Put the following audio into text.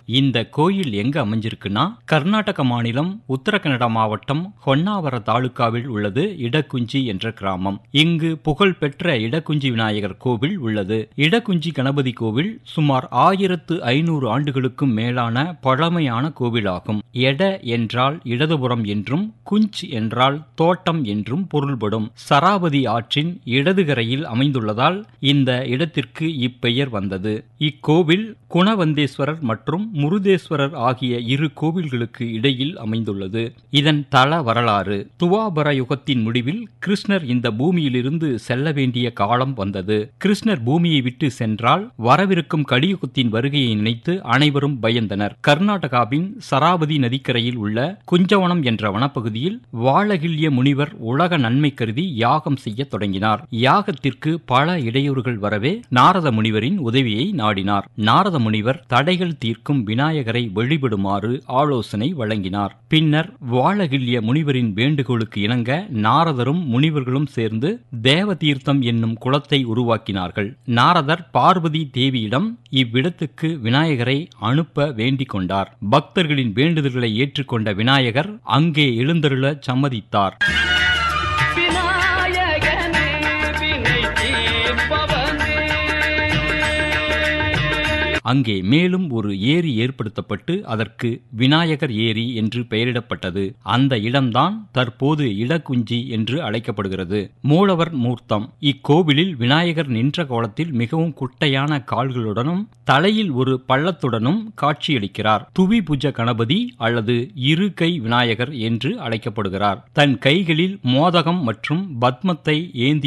இந்த கோயில் எங்க அமைஞ்சிருக்குன்னா கர்நாடக மாநிலம் உத்தரகன்னட மாவட்டம் ஹொன்னாவர தாலுகாவில் உள்ளது இடக்குஞ்சி என்ற கிராமம் இங்கு புகழ்பெற்ற இடக்குஞ்சி விநாயகர் கோவில் உள்ளது இடக்குஞ்சி கணபதி கோவில் சுமார் ஆயிரத்து ஐநூறு ஆண்டுகளுக்கும் மேலான பழமையான கோவிலாகும் எட என்றால் இடதுபுறம் என்றும் குஞ்ச் என்றால் தோட்டம் என்றும் பொருள்படும் சராவதி ஆற்றின் இடதுகரையில் அமைந்துள்ளதால் இந்த இடத்திற்கு இப்பெயர் வந்தது இக்கோவில் குணவந்தேஸ்வரர் மற்றும் முருதேஸ்வரர் ஆகிய இரு கோவில்களுக்கு இடையில் அமைந்துள்ளது இதன் தல வரலாறு துவாபர யுகத்தின் முடிவில் கிருஷ்ணர் இந்த பூமியிலிருந்து செல்ல வேண்டிய காலம் வந்தது கிருஷ்ணர் பூமியை விட்டு சென்றால் வரவிருக்கும் கலியுகத்தின் வருகையை நினைத்து அனைவரும் பயந்தனர் கர்நாடகாவின் சராவதி நதிக்கரையில் உள்ள குஞ்சவனம் என்ற வனப்பகுதியில் வாழகில்ய முனிவர் உலக நன்மை கருதி யாகம் செய்ய தொடங்கினார் யாகத்திற்கு பல இடையூறுகள் வரவே நாரத முனிவரின் உதவியை நாடினார் நாரத முனிவர் தடைகள் தீர்க்கும் விநாயகரை வழிபடுமாறு ஆலோசனை வழங்கினார் பின்னர் வாழகில்ய முனிவரின் வேண்டுகோளுக்கு இணங்க நாரதரும் முனிவர்களும் சேர்ந்து தேவதீர்த்தம் என்னும் குளத்தை உருவாக்கினார்கள் நாரதர் பார்வதி தேவியிடம் இவ்விடத்துக்கு விநாயகரை அனுப்ப வேண்டிக் கொண்டார் பக்தர்களின் வேண்டுதல்களை ஏற்றுக்கொண்ட விநாயகர் அங்கே எழுந்தருள சம்மதித்தார் விநாயகனே வினை தீர்ப்பவனே அங்கே மேலும் ஒரு ஏரி ஏற்படுத்தப்பட்டு அதற்கு விநாயகர் ஏரி என்று பெயரிடப்பட்டது அந்த இடம்தான் தற்போது இடக்குஞ்சி என்று அழைக்கப்படுகிறது மூலவர் மூர்த்தம் இக்கோவிலில் விநாயகர் நின்ற கோலத்தில் மிகவும் குட்டையான கால்களுடனும் தலையில் ஒரு பள்ளத்துடனும் காட்சியளிக்கிறார் துவி புஜ கணபதி அல்லது இரு கை விநாயகர் என்று அழைக்கப்படுகிறார் தன் கைகளில் மோதகம் மற்றும் பத்மத்தை ஏந்தி